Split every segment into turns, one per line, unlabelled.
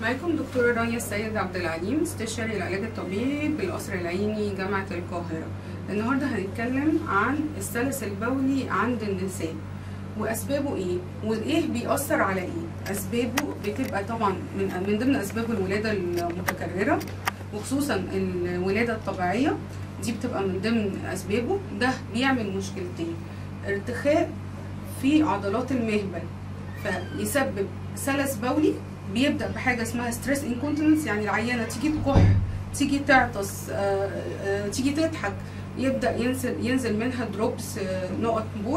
معاكم دكتورة رانيا السيد عبد العليم استشاري العلاج الطبيعي بالقصر العيني جامعة القاهرة النهاردة هنتكلم عن السلس البولي عند النساء واسبابه ايه وايه بيأثر على ايه اسبابه بتبقى طبعا من من ضمن اسباب الولاده المتكرره وخصوصا الولاده الطبيعيه دي بتبقى من ضمن اسبابه ده بيعمل مشكلتين ارتخاء في عضلات المهبل فيسبب سلس بولي بيبدا بحاجه اسمها ستريس انكونتيننس يعني العيانه تيجي تكح تيجي تعطس آآ آآ تيجي تضحك يبدا ينزل ينزل منها دروبس نقط بول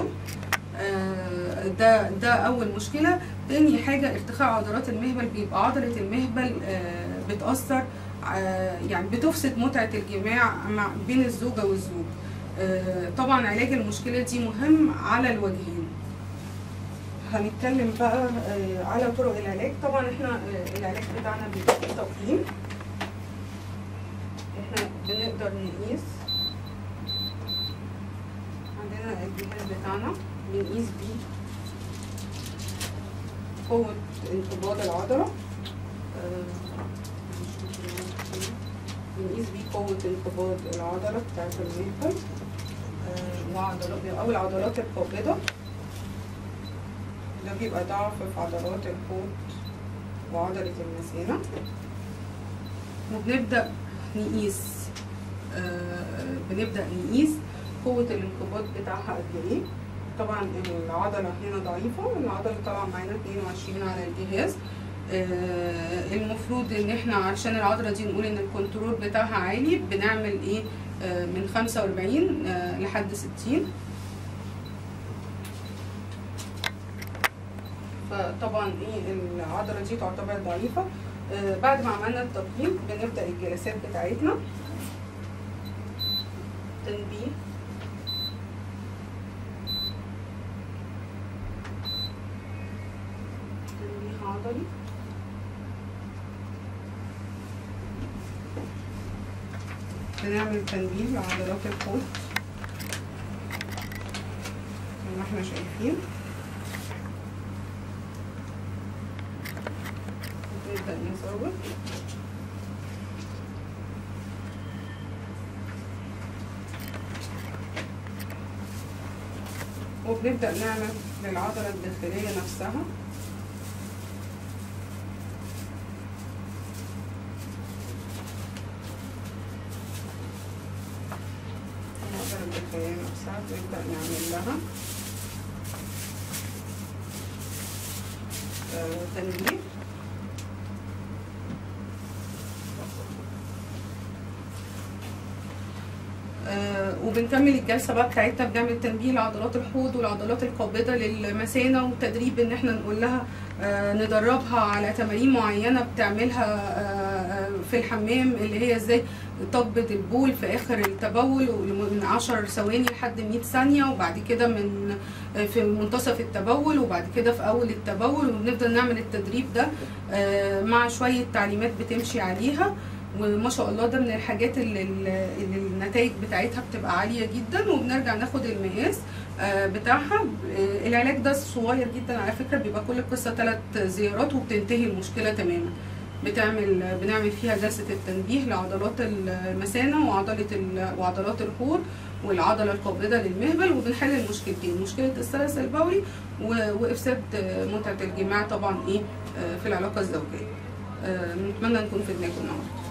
ده ده اول مشكله تاني حاجه ارتخاء عضلات المهبل بيبقى عضله المهبل بتاثر يعني بتفسد متعه الجماع مع بين الزوجه والزوج طبعا علاج المشكله دي مهم على الوجهين هنتكلم بقى على طرق العلاج طبعا احنا العلاج بتاعنا بيبقى فيه تقييم احنا بنقدر نقيس عندنا الجهاز بتاعنا بنقيس بيه قوة انقباض العضلة بنقيس بيه قوة انقباض العضلة بتاعت المهبل وعضلات أو العضلات القابضة ده بيبقى ضعف في عضلات الحوض وعضلة المثانة وبنبدأ نقيس آه بنبدأ نقيس قوة الانقباض بتاعها قد ايه طبعا العضلة هنا ضعيفة العضلة طبعا معانا 22 على الجهاز آه المفروض ان احنا علشان العضلة دي نقول ان الكنترول بتاعها عالي بنعمل ايه آه من 45 آه لحد 60 فطبعا ايه العضله دي تعتبر ضعيفه آه بعد ما عملنا التقييم بنبدا الجلسات بتاعتنا تنبيه تنبيه عضلي بنعمل تنبيه لعضلات الحوض زي ما احنا شايفين نبدأ نصور وبنبدأ نعمل للعضلة الداخلية نفسها العضلة الداخلية نفسها بنبدأ نعمل لها آه تنبيه آه وبنكمل الجلسه بقى بتاعتنا بنعمل تنبيه لعضلات الحوض والعضلات القابضه للمثانه وتدريب ان احنا نقول لها آه ندربها على تمارين معينه بتعملها آه في الحمام اللي هي ازاي تقبض البول في اخر التبول من 10 ثواني لحد 100 ثانيه وبعد كده من في منتصف التبول وبعد كده في اول التبول وبنفضل نعمل التدريب ده مع شويه تعليمات بتمشي عليها وما شاء الله ده من الحاجات اللي, اللي النتائج بتاعتها بتبقى عاليه جدا وبنرجع ناخد المقاس بتاعها العلاج ده صغير جدا على فكره بيبقى كل القصه ثلاث زيارات وبتنتهي المشكله تماما بتعمل بنعمل فيها جلسه التنبيه لعضلات المثانه وعضله وعضلات الحوض والعضله القابضه للمهبل وبنحل المشكلتين مشكله السلس البولي وافساد متعه الجماع طبعا ايه في العلاقه الزوجيه نتمنى نكون فدناكم النهارده